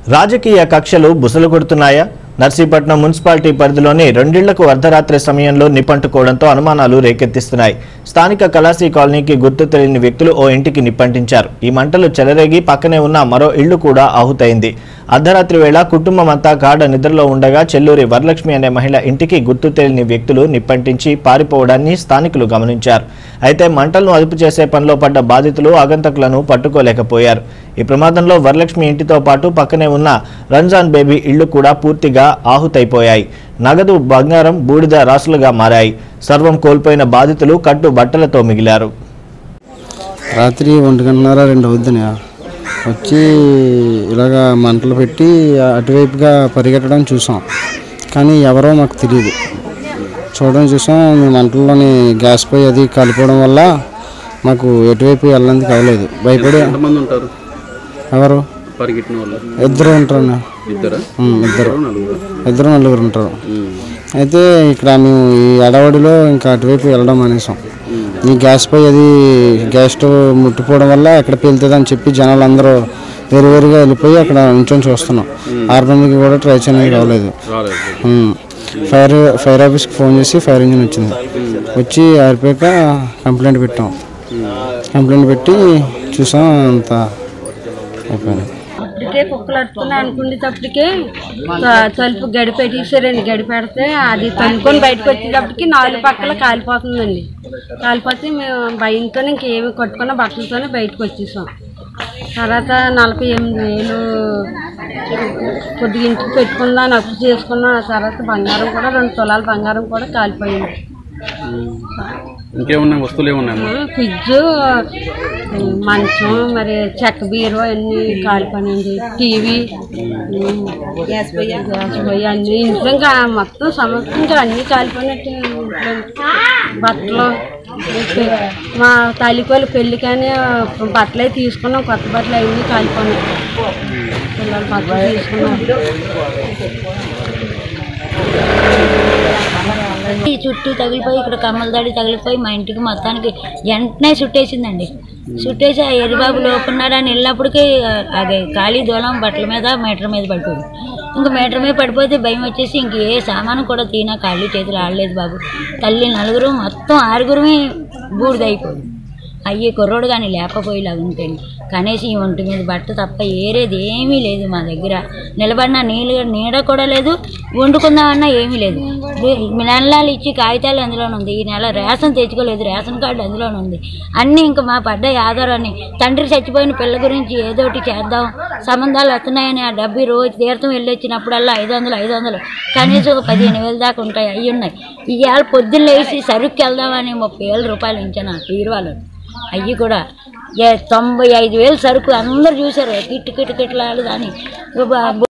రాజకీయ కక్షలు బుసలు కొడుతున్నాయా నర్సీపట్నం మున్సిపాలిటీ పరిధిలోని రెండిళ్లకు అర్ధరాత్రి సమయంలో నిప్పంటుకోవడంతో అనుమానాలు రేకెత్తిస్తున్నాయి స్థానిక కలాసీ కాలనీకి గుర్తు తెలియని వ్యక్తులు ఓ ఇంటికి నిప్పంటించారు ఈ మంటలు చెలరేగి పక్కనే ఉన్న మరో ఇళ్లు కూడా ఆహుతైంది అర్ధరాత్రి వేళ కుటుంబం అంతా గాఢ నిద్రలో ఉండగా చెల్లూరి వరలక్ష్మి అనే మహిళ ఇంటికి గుర్తు తెలియని వ్యక్తులు నిప్పంటించి పారిపోవడాన్ని స్థానికులు గమనించారు అయితే మంటలను అదుపు చేసే పనిలో పడ్డ బాధితులు ఆగంతకులను పట్టుకోలేకపోయారు ఈ ప్రమాదంలో వరలక్ష్మి ఇంటితో పాటు పక్కనే ఉన్న రంజాన్ బేబీ ఇళ్లు కూడా పూర్తిగా ఆహుతైపోయాయి నగదు బంగారం బూడిద రాసులుగా మారాయి సర్వం కోల్పోయిన బాధితులు కట్టు బట్టలతో మిగిలారు రాత్రి ఒంటి గంటన్నర రెండు అవుద్దని వచ్చి ఇలాగా మంటలు పెట్టి అటువైపుగా పరిగెట్టడం చూసాం కానీ ఎవరో మాకు తెలియదు చూడడం చూసాం మీ మంటల్లోని గ్యాస్ పొయ్యి అది కలిపోవడం వల్ల మాకు ఎటువైపు వెళ్ళడానికి అవ్వలేదు భయపడి ఎంతమంది ఉంటారు ఎవరు పరిగెట్టిన వాళ్ళు ఇద్దరు ఉంటారు ఇద్దరా ఉమ్, ఇద్దరు నలుగురు ఇద్దరు నలుగురు ఉంటారు అయితే ఇక్కడ మేము ఈ అడవడిలో ఇంకా అటువైపు వెళ్ళడం అనేసాం ఈ గ్యాస్ పై అది గ్యాస్ స్టవ్ ముట్టిపోవడం వల్ల ఎక్కడ పేలుతుంది అని చెప్పి జనాలు అందరూ వేరు వేరుగా వెళ్ళిపోయి అక్కడ నుంచొని చూస్తున్నాం ఆర్బన్కి కూడా ట్రై చేయడానికి రాలేదు రాలేదు ఉమ్. ఫైర్ ఫైర్ ఆఫీస్కి ఫోన్ చేసి ఫైర్ ఇంజిన్ వచ్చింది వచ్చి ఆరిపోయాక కంప్లైంట్ పెట్టాం కంప్లైంట్ పెట్టి చూసాం అంత అయిపోయింది అప్పటికే కుక్కలు అడుతున్నాయి అనుకునేటప్పటికే త- తలుపు గడి పెట్టేసారండి గడి పెడితే అది తనుకొని బయటకు వచ్చేటప్పటికి నాలుగు పక్కల కాలిపోతుందండి కాలిపోతే మేము భయంతో ఇంకేమి కొట్టుకున్న బట్టలతోనే బయటకు వచ్చేసాం తర్వాత నలభై ఎనిమిది వేలు కొద్దిగా ఇంటికి పెట్టుకుందాం అని అప్పు చేసుకున్నాం ఆ తర్వాత బంగారం కూడా రెండు తులాల బంగారం కూడా కాలిపోయింది ఇంకేమున్నాయి వస్తువులు ఏమున్నాయమ్మా ఫ్రిడ్జ్ మంచం మరి చెక్క బీరు అన్ని కాలిపోయినాయండి టీవీ గ్యాస్ పొయ్యి గ్యాస్ పొయ్యి అన్ని ఇంట్లో ఇంకా మొత్తం సమస్తం ఇంకా అన్ని కాలిపోయినట్టు ఇంట్లో. బట్టలు మా తల్లికోళ్ళు పెళ్లి కానీ బట్టలు అవి తీసుకున్నాం కొత్త బట్టలు అవన్నీ కాలిపోయినాయి పిల్లల బట్టలు తీసుకున్నాం ఈ చుట్టూ తగిలిపోయి ఇక్కడ కమ్మల దాడి తగిలిపోయి మా ఇంటికి మొత్తానికి వెంటనే చుట్టేసిందండి చుట్టేసి ఆ ఎరిబాబు లోపున్నాడు అని వెళ్ళినప్పటికీ అది ఖాళీ దూలం బట్టల మీద మీటర్ మీద పడిపోయింది ఇంకా మీటర్ మీద పడిపోతే భయం వచ్చేసి ఇంక ఏ సామాను కూడా తీనా ఖాళీ చేతులు ఆడలేదు బాబు తల్లి నలుగురు మొత్తం ఆరుగురమే బూడిదైపోయింది అయ్యి కుర్రోడు కానీ లేకపోయేలాగా ఉంటుంది కనీసం ఈ ఒంటి మీద బట్ట తప్ప ఏరేది ఏమీ లేదు మా దగ్గర నిలబడిన నీళ్ళు నీడ కూడా లేదు వండుకుందామన్నా ఏమీ లేదు నెలలు ఇచ్చి కాగితాలు అందులోనే ఉంది ఈ నెల రేషన్ తెచ్చుకోలేదు రేషన్ కార్డు అందులోనే ఉంది అన్నీ ఇంకా మా పడ్డ ఆధారాన్ని తండ్రి చచ్చిపోయిన పిల్ల గురించి ఏదో ఒకటి చేద్దాం సంబంధాలు వస్తున్నాయని ఆ డబ్బు రోజు తీర్థం వెళ్ళి వచ్చినప్పుడల్లా ఐదు వందలు ఐదు వందలు కనీసం ఒక పదిహేను వేలు దాకా ఉంటాయి అవి ఉన్నాయి ఇవాళ పొద్దున్న లేచి సరుకు వెళ్దామని ముప్పై వేల రూపాయలు ఇచ్చాను ఆ బీరువాలో అవి కూడా ఏ తొంభై ఐదు వేలు సరుకు అందరు చూసారు కిట్ కిట్ కిట్లాడు దాని